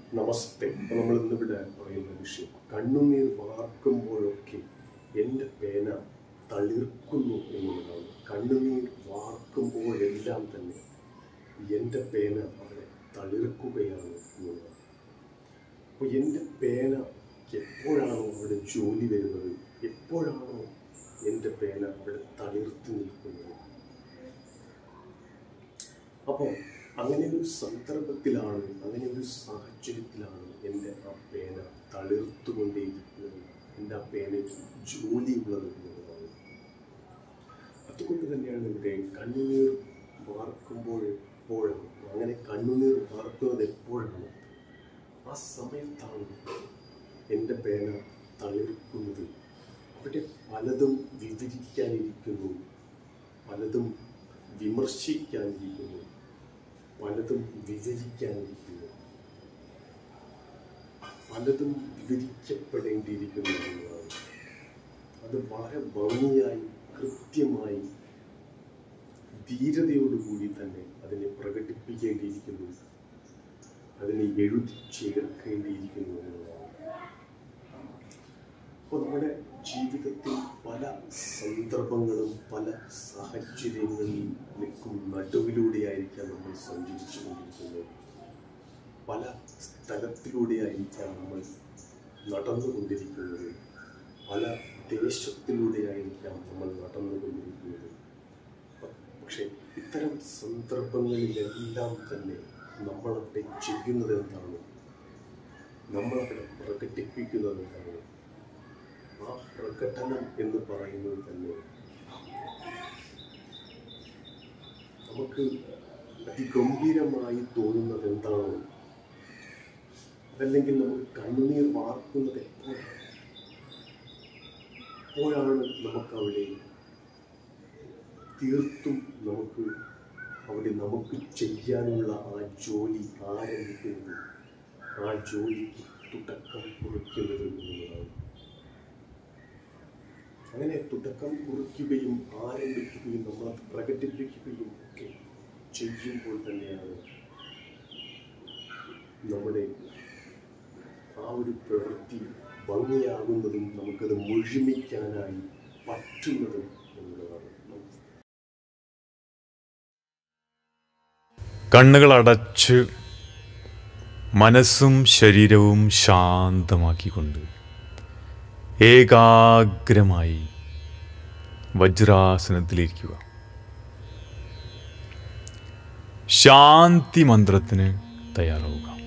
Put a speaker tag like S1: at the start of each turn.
S1: നമസ്തേ അപ്പോൾ നമ്മൾ ഇന്നിവിടെ പറയുന്ന വിഷയം കണ്ണുനീർ വാർക്കുമ്പോഴൊക്കെ എൻ്റെ പേന തളിർക്കുന്നു എന്നുള്ളതാണ് കണ്ണുനീർ വാർക്കുമ്പോഴെല്ലാം തന്നെ എൻ്റെ പേന അവിടെ തളിർക്കുകയാണ് എന്നുള്ളതാണ് അപ്പോൾ എൻ്റെ പേന എപ്പോഴാണോ അവിടെ ജോലി വരുന്നത് എപ്പോഴാണോ എൻ്റെ പേന അവിടെ തളിർത്ത് നിൽക്കുന്നത് അപ്പോൾ അങ്ങനെ ഒരു സന്ദർഭത്തിലാണ് അങ്ങനെ ഒരു സാഹചര്യത്തിലാണ് എൻ്റെ ആ പേന തളിർത്തുകൊണ്ടേയിരിക്കുന്നത് എൻ്റെ ആ പേനയ്ക്ക് ജോലിയുള്ളത് എന്നുള്ളതാണ് അതുകൊണ്ട് തന്നെയാണ് ഇവിടെ കണ്ണുനീർ വാർക്കുമ്പോൾ എപ്പോഴാണ് അങ്ങനെ കണ്ണുനീർ വാർക്കുന്നത് എപ്പോഴാണ് ആ സമയത്താണ് എൻ്റെ പേന തളിർക്കുന്നത് അവിടെ പലതും വിവരിക്കാനിരിക്കുന്നു പലതും വിമർശിക്കാനിരിക്കുന്നു പലതും വിവരിക്കാനിരിക്കുന്നു പലതും വിവരിക്കപ്പെടേണ്ടിയിരിക്കുന്നു എന്നുള്ളതാണ് അത് വളരെ ഭംഗിയായി കൃത്യമായി ധീരതയോടുകൂടി തന്നെ അതിനെ പ്രകടിപ്പിക്കേണ്ടിയിരിക്കുന്നു അതിനെ എഴുതി ചേർക്കേണ്ടിയിരിക്കുന്നു എന്നുള്ളതാണ് അപ്പോൾ നമ്മുടെ ജീവിതത്തിൽ പല സന്ദർഭങ്ങളും പല സാഹചര്യങ്ങളിലേക്കും നടുവിലൂടെയായിരിക്കാം നമ്മൾ സഞ്ചരിച്ചു കൊണ്ടിരിക്കുന്നത് പല സ്ഥലത്തിലൂടെയായിരിക്കാം നമ്മൾ നടന്നുകൊണ്ടിരിക്കുന്നത് പല ദേശത്തിലൂടെയായിരിക്കാം നമ്മൾ നടന്നുകൊണ്ടിരിക്കുന്നത് പ- പക്ഷേ ഇത്തരം സന്ദർഭങ്ങളിലെല്ലാം തന്നെ നമ്മളവിടെ ചെയ്യുന്നത് എന്താണ് നമ്മളവിടെ പ്രകടിപ്പിക്കുന്നത് എന്താണ് ആ പ്രകടനം എന്ന് പറയുന്നത് തന്നെ നമുക്ക് അതിഗംഭീരമായി തോന്നുന്നത് എന്താണോ അതല്ലെങ്കിൽ നമുക്ക് കണ്ണുനീർ വാർക്കുന്നത് എപ്പോഴാണ് എപ്പോഴാണ് നമുക്കവിടെ തീർത്തും നമുക്ക് അവിടെ നമുക്ക് ചെയ്യാനുള്ള ആ ജോലി ആരംഭിക്കുന്നത് ആ ജോലിക്ക് തുടക്കം കുറിക്കുന്നത് എന്നുള്ളതാണ് അങ്ങനെ തുടക്കം കുറിക്കുകയും ആരംഭിക്കുകയും നമ്മളത് പ്രകടിപ്പിക്കുകയും ഒക്കെ ചെയ്യുമ്പോൾ തന്നെയാണ് നമ്മുടെ ആ ഒരു പ്രവൃത്തി ഭംഗിയാകുന്നതും നമുക്കത് മുഴുമിക്കാനായി പറ്റുന്നതും എന്നുള്ളതാണ്
S2: കണ്ണുകൾ അടച്ച് മനസ്സും ശരീരവും ശാന്തമാക്കിക്കൊണ്ട് ഏകാഗ്രമായി വജ്രാസനത്തിലിരിക്കുക ശാന്തി മന്ത്രത്തിന് തയ്യാറാവുക